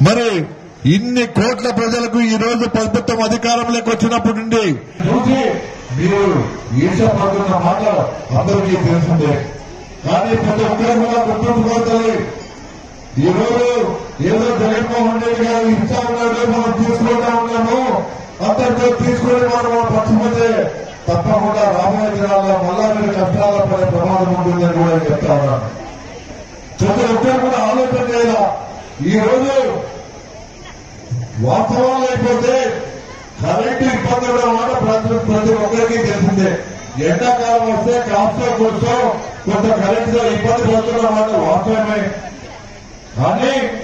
మరి ఇన్ని కోట్ల ప్రజలకు ఈ రోజు ప్రభుత్వం అధికారంలోకి వచ్చినప్పటి నుండి చూసి మీరు ఈర్షపడుతున్న మాట అందరికీ తెలిసిందే కానీ ప్రతి ఒక్కరు కూడా గుర్తుంచుకోవాలి ఈ రోజు ఏదో జగన్మోహన్ రెడ్డి గారు ఇస్తా ఉన్నాడు మనం తీసుకుంటా ఉన్నాము అంతటితో తీసుకొని మనం పచ్చిపోతే తప్పకుండా రాబోయే దినాల్లో మళ్ళా మీరు కష్టాల పడే ప్రమాదం ఉంటుందని కూడా చెప్తా ఉన్నాను ప్రతి ఒక్కరు కూడా ఆలోచన చేయాల ఈ రోజు వాస్తవాలు అయిపోతే కరెంటు ఇబ్బంది కూడా మాట ప్రతి ప్రతి ఒక్కరికి తెలిసిందే ఎండాకాలం వస్తే కాస్త కోసం కొంత కరెంటుతో ఇబ్బంది పడుతున్న మాట వాస్తవమే కానీ